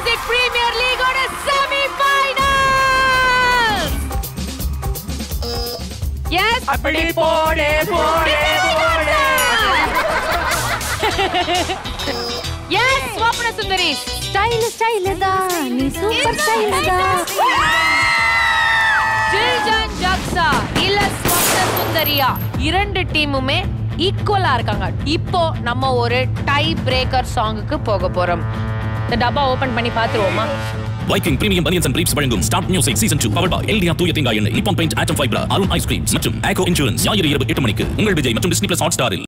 music premier லீகோட semi final yes அப்படி போடு போடு போடு yes Swapna Sundari style style தான் நீ சூப்பர் ஸ்டைல் தான் ஜில்ஜான் ஜக்ஸா இல்ல ஸ்வப்ன சுந்தரியா இரண்டு டீமுமே ஈக்குவலா இருக்காங்க இப்போ நம்ம ஒரு டை பிரேக்கர் சாங்குக்கு போக போறோம் இந்த டப்பா ஓபன் பண்ணி பாத்துருவோமா Viking premium baniyans and briefs வழங்கும் start music season two power boy எல்டியா தூய தேங்காய் எண்ணெய் நிப்பான் பெயிண்ட் ஆட்டம் ஃபைப்ரா அருண் ஐஸ்கிரீம்ஸ் மற்றும் ஆகோ இன்சூரன்ஸ் ஞாயிறு இரவு எட்டு மணிக்கு உங்கள் விஜய் மற்றும் டிஸ்னி பிளஸ் ஹாட் ஸ்டாரில்